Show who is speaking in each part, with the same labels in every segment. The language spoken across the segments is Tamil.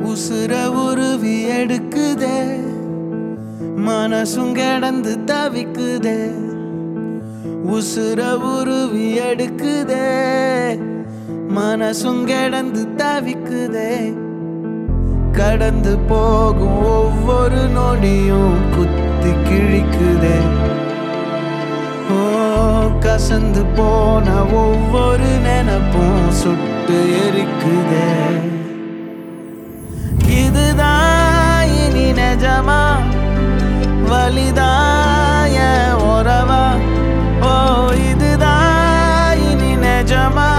Speaker 1: உசுர உருவி எடுக்குதே மனசும் கிடந்து தவிக்குதே உசுர உருவி எடுக்குதே மனசும் கிடந்து தவிக்குதே கடந்து போகும் ஒவ்வொரு நொடியும் குத்தி கிழிக்குதே ஓ கசந்து போன ஒவ்வொரு நினப்பும் சுட்டு எரிக்குதே இதுதான் இனி நிஜமா வலிதாய உறவா ஓ இதுதான் இனி நிஜமா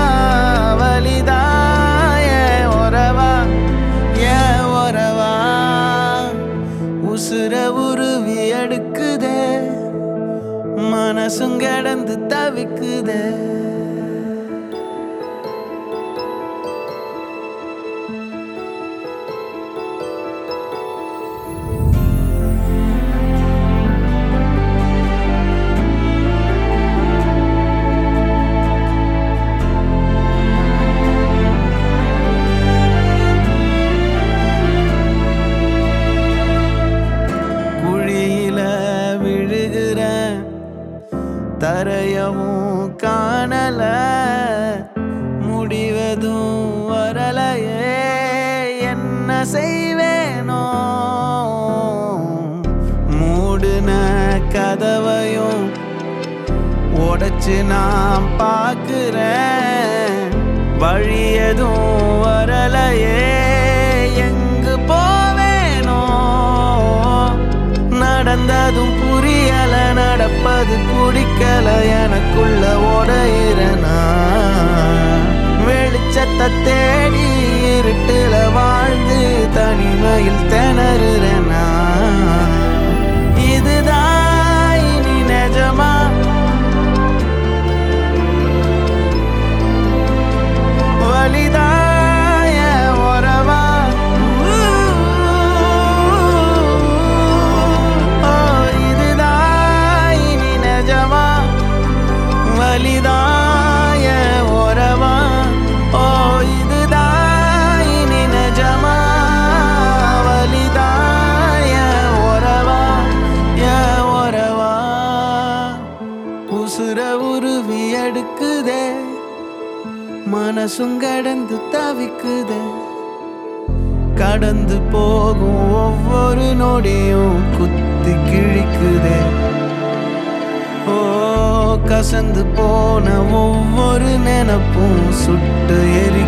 Speaker 1: வலிதாய உறவா ஏ உறவா உசுர உருவி எடுக்குதே மனசும் கிடந்து தவிக்குதே குழியில விழுகிற தரையவும் காணல முடிவதும் வரலையே என்ன செய்வேனோ மூடுன கதவையும் உடைச்சு நான் பார்க்கிறேன் வழி எதுவும் வரலையே எங்கு போவேனோ நடந்ததும் புரியல நடப்பது பிடிக்கல எனக்குள்ள உடையிறனா வெளிச்சத்தை தேடி இருட்டுல வாழ்ந்து தனிமையில் திணறுறனா இதுதான் இனி நிஜமா வலிதாய உறவா ஓ இதுதான் இனி நிஜமா வலிதாய உறவா ஓ இதுதான் இனி நிஜமா வலிதாய உறவா ஏ உறவா உசுர உருவி எடுக்குதே மனசும் கடந்து தவிக்குதே கடந்து போகும் ஒவ்வொரு நொடியும் குத்தி கிழிக்குதே ஓ கசந்து போன ஒவ்வொரு நினப்பும் சுட்டு எரி